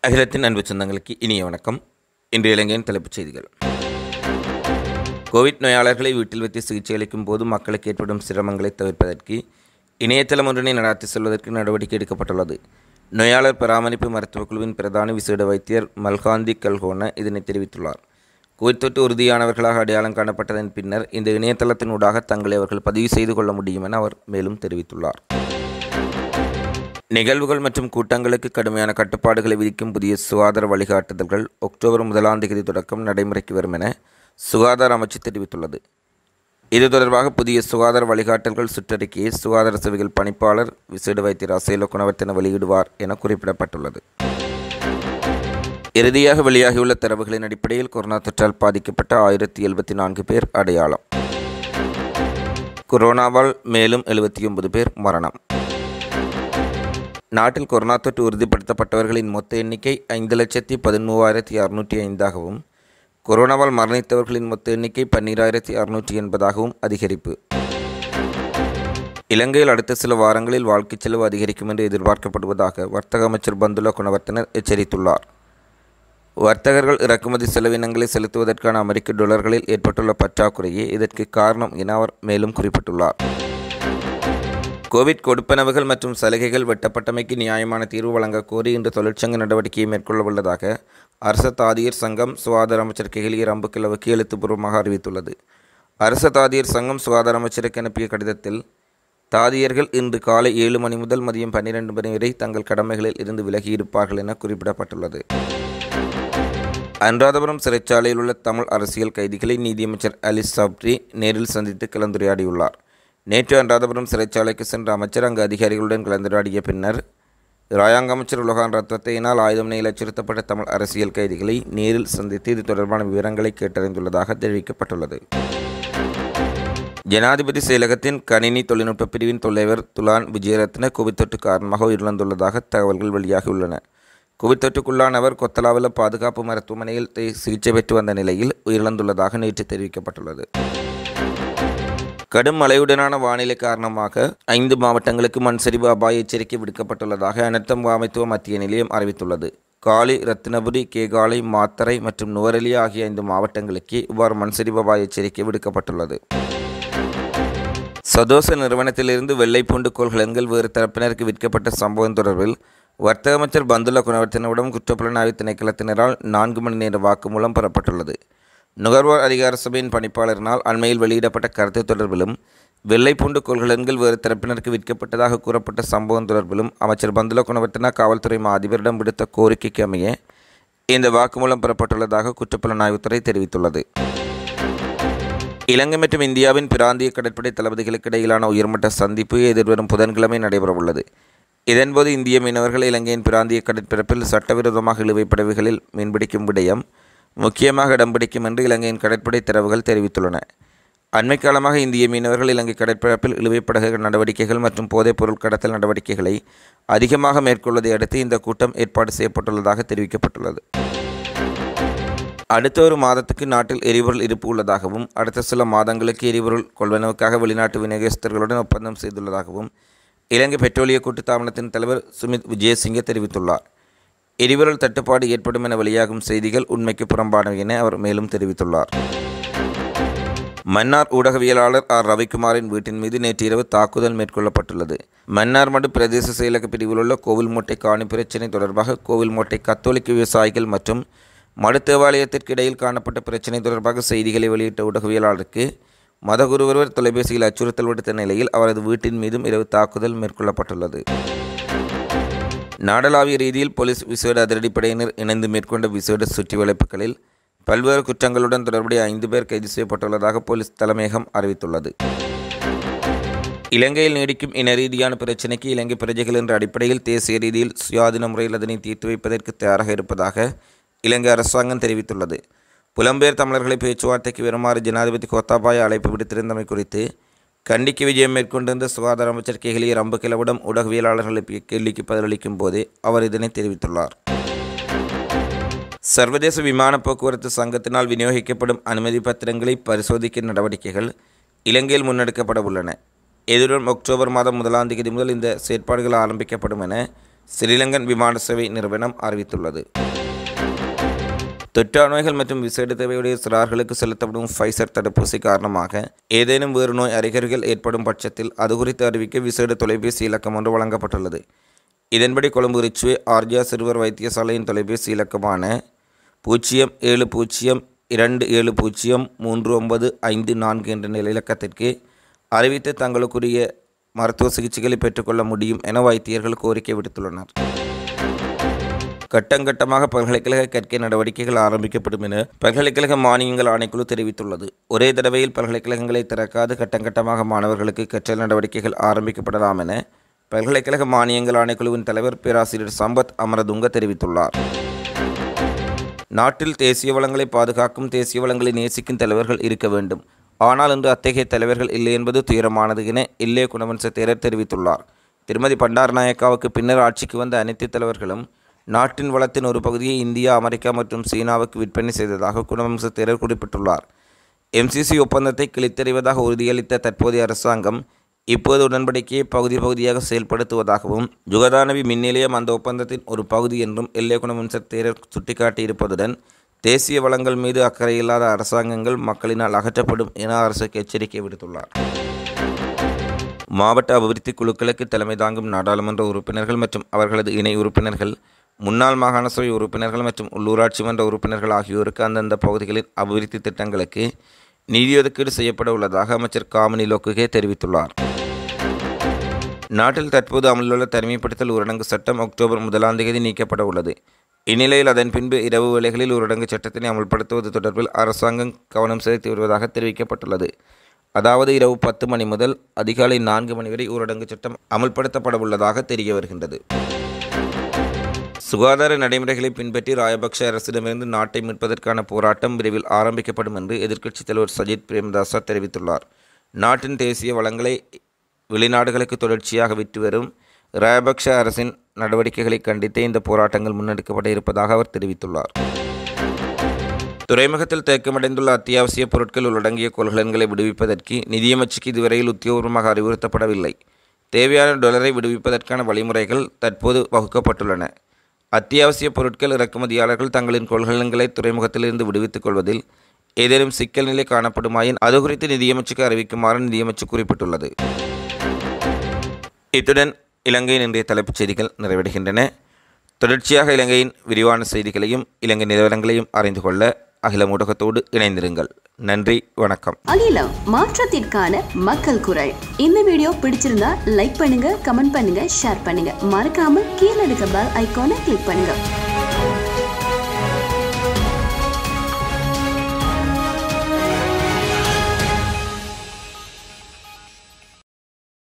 அகிலத்தின் அன்பு சொந்தங்களுக்கு இனிய வணக்கம் இன்று இலங்கையின் தலைப்புச் செய்திகள் கோவிட் நோயாளர்களை வீட்டில் வைத்து சிகிச்சை அளிக்கும் போது மக்களுக்கு ஏற்படும் சிரமங்களை தவிர்ப்பதற்கு இணையதளம் ஒன்றினை நடாத்தி செல்வதற்கு நடவடிக்கை எடுக்கப்பட்டுள்ளது நோயாளர் பராமரிப்பு மருத்துவக் குழுவின் பிரதான விசேட வைத்தியர் மல்காந்தி கல்ஹோன இதனை தெரிவித்துள்ளார் கோவிட் தொற்று உறுதியானவர்களாக அடையாளம் காணப்பட்டதன் பின்னர் இந்த இணையதளத்தினூடாக தங்களை அவர்கள் பதிவு செய்து கொள்ள முடியும் என அவர் மேலும் தெரிவித்துள்ளார் நிகழ்வுகள் மற்றும் கூட்டங்களுக்கு கடுமையான கட்டுப்பாடுகளை விதிக்கும் புதிய சுகாதார வழிகாட்டுதல்கள் அக்டோபர் முதலாம் தேதி தொடக்கம் நடைமுறைக்கு வரும் என சுகாதார அமைச்சு தெரிவித்துள்ளது இது தொடர்பாக புதிய சுகாதார வழிகாட்டல்கள் சுற்றறிக்கையை சுகாதார சேவைகள் பணிப்பாளர் விசேட வைத்தியர் அசேல குணவர்த்தன வெளியிடுவார் என குறிப்பிடப்பட்டுள்ளது இறுதியாக வெளியாகியுள்ள தரவுகளின் அடிப்படையில் கொரோனா தொற்றால் பாதிக்கப்பட்ட ஆயிரத்தி எழுபத்தி நான்கு பேர் அடையாளம் கொரோனாவால் மேலும் எழுபத்தி ஒன்பது பேர் மரணம் நாட்டில் கொரோனா தொற்று உறுதிப்படுத்தப்பட்டவர்களின் மொத்த எண்ணிக்கை ஐந்து லட்சத்தி பதிமூவாயிரத்தி அறுநூற்றி ஐந்தாகவும் கொரோனாவால் மரணித்தவர்களின் மொத்த எண்ணிக்கை பன்னிராயிரத்தி அறுநூற்றி எண்பதாகவும் அதிகரிப்பு இலங்கையில் அடுத்த சில வாரங்களில் வாழ்க்கைச் செலவு அதிகரிக்கும் என்று எதிர்பார்க்கப்படுவதாக வர்த்தக அமைச்சர் பந்துல குணவர்த்தனர் எச்சரித்துள்ளார் வர்த்தகர்கள் இறக்குமதி செலவினங்களை செலுத்துவதற்கான அமெரிக்க டாலர்களில் ஏற்பட்டுள்ள பற்றாக்குறையே இதற்கு காரணம் என அவர் மேலும் குறிப்பிட்டுள்ளார் கோவிட் கொடுப்பனவுகள் மற்றும் சலுகைகள் வெட்டப்பட்டமைக்கு நியாயமான தீர்வு வழங்க கோரி இன்று தொழிற்சங்க நடவடிக்கையை மேற்கொள்ள உள்ளதாக அரச தாதியர் சங்கம் சுகாதார அமைச்சர் கெகிலிய ரம்புக்கிழவுக்கு எழுத்துப்பூர்வமாக அறிவித்துள்ளது அரச தாதியர் சங்கம் சுகாதார அமைச்சருக்கு அனுப்பிய கடிதத்தில் தாதியர்கள் இன்று காலை ஏழு மணி முதல் மதியம் பன்னிரண்டு மணி வரை தங்கள் கடமைகளில் இருந்து விலகியிருப்பார்கள் என குறிப்பிடப்பட்டுள்ளது அனுராதபுரம் சிறைச்சாலையில் உள்ள தமிழ் அரசியல் கைதிகளை நீதியமைச்சர் அலிஸ் சாப்ரி நேரில் சந்தித்து கலந்துரையாடியுள்ளார் நேற்று அனுராதபுரம் சிறைச்சாலைக்கு சென்ற அமைச்சர் அங்கு அதிகாரிகளுடன் கலந்துரையாடிய பின்னர் ராயாங்க அமைச்சர் உலகான் ரத்தத்தையினால் ஆயுதம் நெயில் அச்சுறுத்தப்பட்ட தமிழ் அரசியல் கைதிகளை நேரில் சந்தித்து இது தொடர்பான விவரங்களை கேட்டறிந்துள்ளதாக தெரிவிக்கப்பட்டுள்ளது ஜனாதிபதி செயலகத்தின் கணினி தொழில்நுட்ப பிரிவின் தலைவர் துலான் விஜயரத்ன கோவிட் தொற்று காரணமாக உயிரிழந்துள்ளதாக தகவல்கள் வெளியாகியுள்ளன கோவிட் தொற்றுக்குள்ளானவர் கொத்தலாவில் பாதுகாப்பு மருத்துவமனையில் சிகிச்சை பெற்று வந்த நிலையில் உயிரிழந்துள்ளதாக நேற்று தெரிவிக்கப்பட்டுள்ளது கடும் மழையுடனான வானிலை காரணமாக ஐந்து மாவட்டங்களுக்கு மண் சரிவு அபாய எச்சரிக்கை விடுக்கப்பட்டுள்ளதாக அனர்த்த முகாமைத்துவ மத்திய நிலையம் அறிவித்துள்ளது காலி ரத்தினபுரி கேகாலை மாத்தரை மற்றும் நுவரெலியா ஆகிய ஐந்து மாவட்டங்களுக்கு இவ்வாறு மண் சரிவு அபாய எச்சரிக்கை விடுக்கப்பட்டுள்ளது சதோச நிறுவனத்திலிருந்து வெள்ளை பூண்டு கொள்கலன்கள் வேறு தரப்பினருக்கு விற்கப்பட்ட சம்பவம் தொடர்பில் வர்த்தக அமைச்சர் பந்துல குணவர்த்தனவிடம் குற்றப்புலனாய்வு திணைக்களத்தினரால் நான்கு மணி நேர வாக்குமூலம் பெறப்பட்டுள்ளது நுகர்வோர் அதிகார சபையின் பணிப்பாளரினால் அண்மையில் வெளியிடப்பட்ட கருத்து தொடர்பிலும் வெள்ளைப்பூண்டு கொள்கலன்கள் வேறு தரப்பினருக்கு விற்கப்பட்டதாக கூறப்பட்ட சம்பவம் தொடர்பிலும் அமைச்சர் பந்துல குணவர்த்தனா காவல்துறை மா அதிபரிடம் விடுத்த கோரிக்கைக்கு அமைய இந்த வாக்குமூலம் பெறப்பட்டுள்ளதாக குற்றப்புலனாய்வுத்துறை தெரிவித்துள்ளது இலங்கை மற்றும் இந்தியாவின் பிராந்திய கடற்படை தளபதிகளுக்கு இடையிலான உயர்மட்ட சந்திப்பு எதிர்வரும் புதன்கிழமை நடைபெறவுள்ளது இதன்போது இந்திய மீனவர்கள் இலங்கையின் பிராந்திய கடற்பரப்பில் சட்டவிரோதமாக இழுவை படகுகளில் மீன்பிடிக்கும் விடயம் முக்கியமாக இடம் பிடிக்கும் என்று இலங்கையின் கடற்படை தரவுகள் தெரிவித்துள்ளன அண்மை காலமாக இந்திய மீனவர்கள் இலங்கை கடற்பரப்பில் இழுவைப்படகு நடவடிக்கைகள் மற்றும் போதைப்பொருள் கடத்தல் நடவடிக்கைகளை அதிகமாக மேற்கொள்வதை அடுத்து இந்த கூட்டம் ஏற்பாடு செய்யப்பட்டுள்ளதாக தெரிவிக்கப்பட்டுள்ளது அடுத்த ஒரு மாதத்துக்கு நாட்டில் எரிபொருள் இருப்பு உள்ளதாகவும் அடுத்த சில மாதங்களுக்கு எரிபொருள் கொள்வனவுக்காக வெளிநாட்டு விநியோகஸ்தர்களுடன் ஒப்பந்தம் செய்துள்ளதாகவும் இலங்கை பெட்ரோலிய கூட்டுத்தாபனத்தின் தலைவர் சுமித் விஜயசிங்க தெரிவித்துள்ளார் எரிபொருள் தட்டுப்பாடு ஏற்படும் என வெளியாகும் செய்திகள் உண்மைக்கு புறம்பானவை என அவர் மேலும் தெரிவித்துள்ளார் மன்னார் ஊடகவியலாளர் ஆர் ரவிக்குமாரின் வீட்டின் மீது நேற்று இரவு தாக்குதல் மேற்கொள்ளப்பட்டுள்ளது மன்னார்மடு பிரதேச செயலக பிரிவில் உள்ள கோவில் மூட்டை காணி பிரச்சினை தொடர்பாக கோவில் மூட்டை கத்தோலிக்க விவசாயிகள் மற்றும் மடு தேவாலயத்திற்கு இடையில் காணப்பட்ட பிரச்சினை தொடர்பாக செய்திகளை வெளியிட்ட ஊடகவியலாளருக்கு மதகுரு ஒருவர் தொலைபேசியில் அச்சுறுத்தல் விடுத்த நிலையில் அவரது வீட்டின் மீதும் இரவு தாக்குதல் மேற்கொள்ளப்பட்டுள்ளது நாடளாவிய ரீதியில் போலீஸ் விசேட அதிரடிப்படையினர் இணைந்து மேற்கொண்ட விசேட சுற்றி வளைப்புகளில் பல்வேறு குற்றங்களுடன் தொடர்புடைய ஐந்து பேர் கைது செய்யப்பட்டுள்ளதாக போலீஸ் தலைமையகம் அறிவித்துள்ளது இலங்கையில் நீடிக்கும் இன ரீதியான பிரச்சினைக்கு இலங்கை பிரஜைகள் என்ற அடிப்படையில் தேசிய ரீதியில் சுயாதீன முறையில் அதனை தீர்த்து வைப்பதற்கு தயாராக இருப்பதாக இலங்கை அரசாங்கம் தெரிவித்துள்ளது புலம்பெயர் தமிழர்களை பேச்சுவார்த்தைக்கு வருமாறு ஜனாதிபதி கோத்தாபாய அழைப்பு விடுத்திருந்தமை குறித்து கண்டிக்கு விஜயம் மேற்கொண்டிருந்த சுகாதார அமைச்சர் கெஹலிய ரம்புக்கிலவிடம் ஊடகவியலாளர்கள் எழுப்பிய கேள்விக்கு பதிலளிக்கும் போதே அவர் இதனை தெரிவித்துள்ளார் சர்வதேச விமான போக்குவரத்து சங்கத்தினால் விநியோகிக்கப்படும் அனுமதி பத்திரங்களை பரிசோதிக்கும் நடவடிக்கைகள் இலங்கையில் முன்னெடுக்கப்பட உள்ளன எதிர்வரும் அக்டோபர் மாதம் முதலாம் தேதி முதல் இந்த செயற்பாடுகள் ஆரம்பிக்கப்படும் என ஸ்ரீலங்கன் விமான சேவை நிறுவனம் அறிவித்துள்ளது தொற்றா நோய்கள் மற்றும் விசேட தேவையுடைய சிறார்களுக்கு செலுத்தப்படும் ஃபைசர் தடுப்பூசி காரணமாக ஏதேனும் வேறு நோய் அறிகுறிகள் ஏற்படும் பட்சத்தில் அது குறித்து அறிவிக்க விசேட தொலைபேசி இலக்கம் ஒன்று வழங்கப்பட்டுள்ளது இதன்படி கொழும்பு ரிச்சுவே ஆர்ஜியா சிறுவர் வைத்தியசாலையின் தொலைபேசி இலக்கமான பூஜ்ஜியம் ஏழு பூஜ்ஜியம் இரண்டு ஏழு பூஜ்ஜியம் மூன்று ஒன்பது ஐந்து நான்கு என்ற நிலையிலக்கத்திற்கு அறிவித்து தங்களுக்குரிய மருத்துவ சிகிச்சைகளை பெற்றுக்கொள்ள முடியும் என வைத்தியர்கள் கோரிக்கை விடுத்துள்ளனர் கட்டங்கட்டமாக பல்கலைக்கழக கற்கை நடவடிக்கைகள் ஆரம்பிக்கப்படும் என பல்கலைக்கழக மானியங்கள் ஆணைக்குழு தெரிவித்துள்ளது ஒரே தடவையில் பல்கலைக்கழகங்களை திறக்காது கட்டங்கட்டமாக மாணவர்களுக்கு கற்றல் நடவடிக்கைகள் ஆரம்பிக்கப்படலாம் என பல்கலைக்கழக மானியங்கள் ஆணைக்குழுவின் தலைவர் பேராசிரியர் சம்பத் அமரதுங்க தெரிவித்துள்ளார் நாட்டில் தேசிய வளங்களை பாதுகாக்கும் தேசிய வளங்களை நேசிக்கும் தலைவர்கள் இருக்க வேண்டும் ஆனால் இன்று அத்தகைய தலைவர்கள் இல்லை என்பது துயரமானது என இல்லே குணவன்ச தேரர் தெரிவித்துள்ளார் திருமதி பண்டாரநாயக்காவுக்கு பின்னர் ஆட்சிக்கு வந்த அனைத்து தலைவர்களும் நாட்டின் வளத்தின் ஒரு பகுதியை இந்தியா அமெரிக்கா மற்றும் சீனாவுக்கு விற்பனை செய்ததாக குணவம்ச தேரர் குறிப்பிட்டுள்ளார் எம்சிசி ஒப்பந்தத்தை கிழித்தறிவதாக உறுதியளித்த தற்போதைய அரசாங்கம் இப்போது உடன்படிக்கையை பகுதி பகுதியாக செயல்படுத்துவதாகவும் ஜுகதானவி மின் நிலையம் அந்த ஒப்பந்தத்தின் ஒரு பகுதி என்றும் எல்லை குணவம்ச தேரர் சுட்டிக்காட்டியிருப்பதுடன் தேசிய வளங்கள் மீது அக்கறை இல்லாத அரசாங்கங்கள் மக்களினால் அகற்றப்படும் என அரசுக்கு எச்சரிக்கை விடுத்துள்ளார் மாவட்ட அபிவிருத்தி குழுக்களுக்கு தலைமை தாங்கும் நாடாளுமன்ற உறுப்பினர்கள் மற்றும் அவர்களது இணை உறுப்பினர்கள் முன்னாள் மாகாண சபை உறுப்பினர்கள் மற்றும் உள்ளூராட்சி மன்ற உறுப்பினர்கள் ஆகியோருக்கு அந்தந்த பகுதிகளின் அபிவிருத்தி திட்டங்களுக்கு நிதி ஒதுக்கீடு செய்யப்பட உள்ளதாக அமைச்சர் காமினி லோக்குகே தெரிவித்துள்ளார் நாட்டில் தற்போது அமலிலுள்ள தனிமைப்படுத்தல் ஊரடங்கு சட்டம் அக்டோபர் முதலாம் தேதி நீக்கப்பட உள்ளது இந்நிலையில் அதன் பின்பு இரவு வேளைகளில் ஊரடங்கு சட்டத்தினை அமல்படுத்துவது தொடர்பில் அரசாங்கம் கவனம் செலுத்தி வருவதாக தெரிவிக்கப்பட்டுள்ளது அதாவது இரவு பத்து மணி முதல் அதிகாலை நான்கு மணி வரை ஊரடங்கு சட்டம் அமல்படுத்தப்பட உள்ளதாக தெரிய வருகின்றது சுகாதார நடைமுறைகளை பின்பற்றி ராயபக்ஷ அரசிடமிருந்து நாட்டை மீட்பதற்கான போராட்டம் விரைவில் ஆரம்பிக்கப்படும் என்று எதிர்க்கட்சித் தலைவர் சஜித் பிரேமதாசா தெரிவித்துள்ளார் நாட்டின் தேசிய வளங்களை வெளிநாடுகளுக்கு தொடர்ச்சியாக விற்று வரும் ராயபக்ஷ அரசின் நடவடிக்கைகளை கண்டித்தே இந்த போராட்டங்கள் முன்னெடுக்கப்பட இருப்பதாக அவர் தெரிவித்துள்ளார் துறைமுகத்தில் தேக்கமடைந்துள்ள அத்தியாவசிய பொருட்கள் உள்ளடங்கிய கொள்கலன்களை விடுவிப்பதற்கு நிதியமைச்சுக்கு இதுவரையில் உத்தியோகபூர்வமாக அறிவுறுத்தப்படவில்லை தேவையான டொலரை விடுவிப்பதற்கான வழிமுறைகள் தற்போது வகுக்கப்பட்டுள்ளன அத்தியாவசிய பொருட்கள் இறக்குமதியாளர்கள் தங்களின் கொள்கலன்களை துறைமுகத்திலிருந்து விடுவித்துக் கொள்வதில் ஏதேனும் சிக்கல் நிலை காணப்படுமாயின் அது குறித்து நிதியமைச்சுக்கு அறிவிக்குமாறு நிதியமைச்சு குறிப்பிட்டுள்ளது இத்துடன் இலங்கையின் இன்றைய தலைப்புச் செய்திகள் நிறைவடைகின்றன தொடர்ச்சியாக இலங்கையின் விரிவான செய்திகளையும் இலங்கை நிலவரங்களையும் அறிந்து கொள்ள அகில ஊடகத்தோடு இணைந்திருங்கள் நன்றி வணக்கம் அகிலம் மாற்றத்திற்கான மக்கள் குரல் இந்த வீடியோ பிடிச்சிருந்தா லைக் பண்ணுங்க கமெண்ட் பண்ணுங்க ஷேர் பண்ணுங்க மறக்காம கீழே இருக்க பெல் ஐகானை கிளிக் பண்ணுங்க